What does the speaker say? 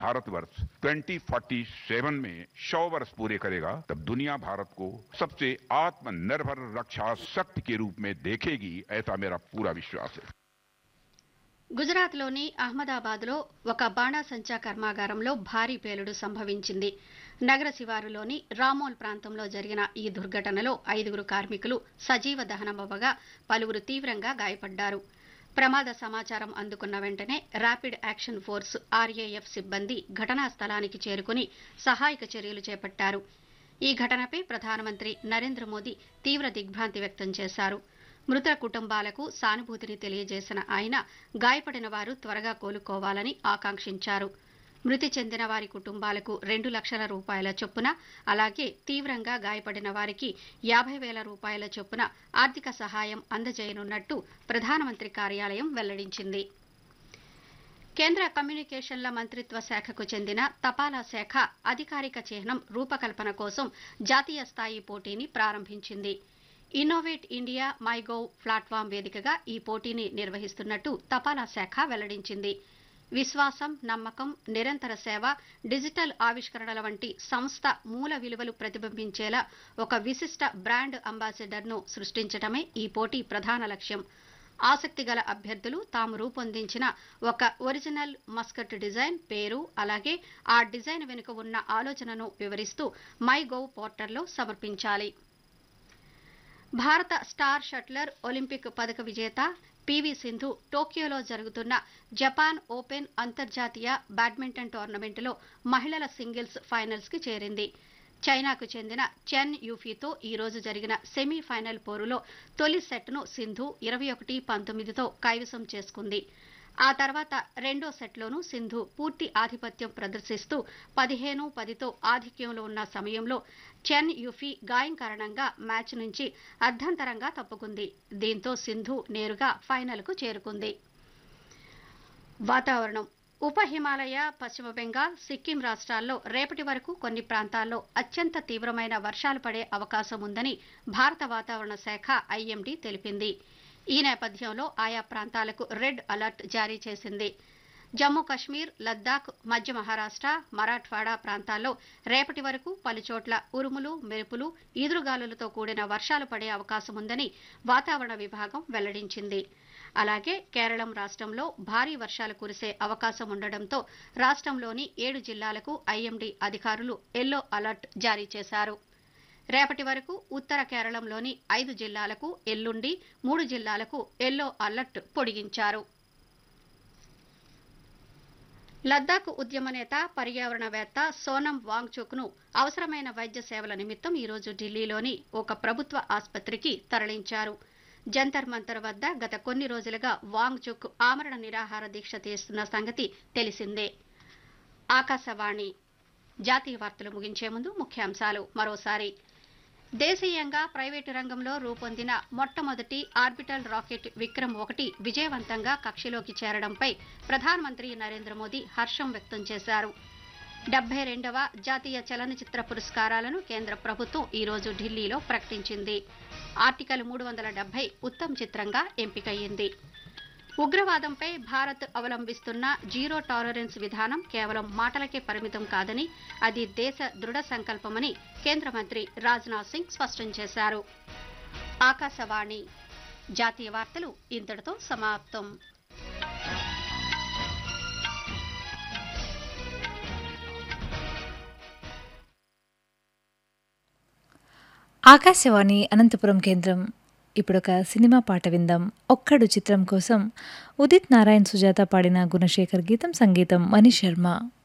भारतवर्ष 2047 में 100 वर्ष पूरे करेगा तब दुनिया भारत को सबसे आत्मनिर्भर रक्षा शक्ति के रूप में देखेगी ऐसा मेरा पूरा विश्वास है గుజరాత్లోని అహ్మదాబాద్లో ఒక బాణాసంచా కర్మాగారంలో భారీ పేలుడు సంభవించింది నగర శివారులోని రామోల్ ప్రాంతంలో జరిగిన ఈ దుర్ఘటనలో ఐదుగురు కార్మికులు సజీవ దహనమవ్వగా పలువురు తీవ్రంగా గాయపడ్డారు ప్రమాద సమాచారం అందుకున్న వెంటనే ర్యాపిడ్ యాక్షన్ ఫోర్స్ ఆర్ఏఎఫ్ సిబ్బంది ఘటనా స్థలానికి చేరుకుని సహాయక చర్యలు చేపట్టారు ఈ ఘటనపై ప్రధానమంత్రి నరేంద్ర మోదీ తీవ్ర దిగ్భ్రాంతి వ్యక్తం చేశారు మృత కుటుంబాలకు సానుభూతిని తెలియజేసిన ఆయన గాయపడిన వారు త్వరగా కోలుకోవాలని ఆకాంక్షించారు మృతి చెందిన వారి కుటుంబాలకు రెండు లక్షల రూపాయల చొప్పున అలాగే తీవ్రంగా గాయపడిన వారికి యాభై వేల రూపాయల చొప్పున ఆర్థిక సహాయం అందజేయనున్నట్టు ప్రధానమంత్రి కార్యాలయం వెల్లడించింది కేంద్ర కమ్యూనికేషన్ల మంత్రిత్వ శాఖకు చెందిన తపాలా శాఖ అధికారిక చిహ్నం రూపకల్పన కోసం జాతీయ స్థాయి పోటీని ప్రారంభించింది ఇన్నోవేట్ ఇండియా మైగోవ్ ప్లాట్ఫామ్ వేదికగా ఈ పోటీని నిర్వహిస్తున్నట్టు తపాలా శాఖ వెల్లడించింది విశ్వాసం నమ్మకం నిరంతర సేవ డిజిటల్ ఆవిష్కరణల వంటి సంస్థ మూల విలువలు ప్రతిబింబించేలా ఒక విశిష్ట బ్రాండ్ అంబాసిడర్ను సృష్టించడమే ఈ పోటీ ప్రధాన లక్ష్యం ఆసక్తి గల అభ్యర్థులు తాము రూపొందించిన ఒక ఒరిజినల్ మస్కట్ డిజైన్ పేరు అలాగే ఆ డిజైన్ వెనుక ఉన్న ఆలోచనను వివరిస్తూ మై గోవ్ పోర్టల్లో సమర్పించాలి భారత స్టార్ షట్లర్ ఒలింపిక్ పథక విజేత పివి సింధు టోక్యోలో జరుగుతున్న జపాన్ ఓపెన్ అంతర్జాతీయ బ్యాడ్మింటన్ టోర్నమెంటులో మహిళల సింగిల్స్ ఫైనల్స్ కి చేరింది చైనాకు చెందిన చెన్ యూఫీతో ఈ రోజు జరిగిన సెమీఫైనల్ పోరులో తొలి సెట్ను సింధు ఇరవై ఒకటి పంతొమ్మిదితో కైవసం చేసుకుంది ఆ తర్వాత రెండో సెట్లోనూ సింధు పూర్తి ఆధిపత్యం ప్రదర్శిస్తూ పదిహేను పదితో ఆధిక్యంలో ఉన్న సమయంలో చెన్ యుఫీ గాయం కారణంగా మ్యాచ్ నుంచి అర్ధంతరంగా తప్పుకుంది దీంతో సింధు నేరుగా ఫైనల్కు చేరుకుంది వాతావరణం ఉప హిమాలయ పశ్చిమ బెంగాల్ సిక్కిం రాష్ట్రాల్లో రేపటి వరకు కొన్ని ప్రాంతాల్లో అత్యంత తీవ్రమైన వర్షాలు పడే అవకాశం ఉందని భారత వాతావరణ శాఖ ఐఎండీ తెలిపింది ఈ నేపథ్యంలో ఆయా ప్రాంతాలకు రెడ్ అలర్ట్ జారీ చేసింది జమ్మూ కశ్మీర్ లద్దాఖ్ మధ్య మహారాష్ట్ర మరాఠ్వాడా ప్రాంతాల్లో రేపటి వరకు పలుచోట్ల ఉరుములు మెరుపులు ఈదురుగాలులతో కూడిన వర్షాలు పడే అవకాశం ఉందని వాతావరణ విభాగం వెల్లడించింది అలాగే కేరళం రాష్ట్రంలో భారీ వర్షాలు కురిసే అవకాశం ఉండడంతో రాష్ట్రంలోని ఏడు జిల్లాలకు ఐఎండీ అధికారులు ఎల్లో అలర్ట్ జారీ చేశారు రేపటి వరకు ఉత్తర కేరళంలోని ఐదు జిల్లాలకు ఎల్లుండి మూడు జిల్లాలకు ఎల్లో అలర్ట్ పొడిగించారు లద్దాఖ్ ఉద్యమ నేత పర్యావరణవేత్త సోనం వాంగ్చుక్ను అవసరమైన వైద్య సేవల నిమిత్తం ఈరోజు ఢిల్లీలోని ఒక ప్రభుత్వ ఆసుపత్రికి తరలించారు జంతర్ మంతర్ వద్ద గత కొన్ని రోజులుగా వాంగ్చుక్ ఆమరణ నిరాహార దీక్ష తీస్తున్న సంగతి తెలిసిందే ఆకాశవాణి జాతీయ వార్తలు ముగించే ముందు ముఖ్యాంశాలు మరోసారి దేశీయంగా ప్రైవేటు రంగంలో రూపొందిన మొట్టమొదటి ఆర్బిటల్ రాకెట్ విక్రమ్ ఒకటి విజయవంతంగా కక్షలోకి చేరడంపై ప్రధానమంత్రి నరేంద్ర మోదీ హర్షం వ్యక్తం చేశారు డెబ్బై రెండవ జాతీయ చలనచిత్ర పురస్కారాలను కేంద్ర ప్రభుత్వం ఈరోజు ఢిల్లీలో ప్రకటించింది ఆర్టికల్ మూడు వందల డెబ్బై ఉత్తమ చిత్రంగా ఎంపికయ్యింది ఉగ్రవాదంపై భారత్ అవలంబిస్తున్న జీరో టాలరెన్స్ విధానం కేవలం మాటలకే పరిమితం కాదని అది దేశ దృఢ సంకల్పమని కేంద్ర మంత్రి రాజ్నాథ్ సింగ్ స్పష్టం చేశారు ఆకాశవాణి జాతీయ వార్తలు ఇంతటితో సమాప్తం ఆకాశవాణి అనంతపురం కేంద్రం ఇప్పుడొక సినిమా పాట విందాం ఒక్కడు చిత్రం కోసం ఉదిత్ నారాయణ్ సుజాత పాడిన గుణశేఖర్ గీతం సంగీతం మనీష్ శర్మ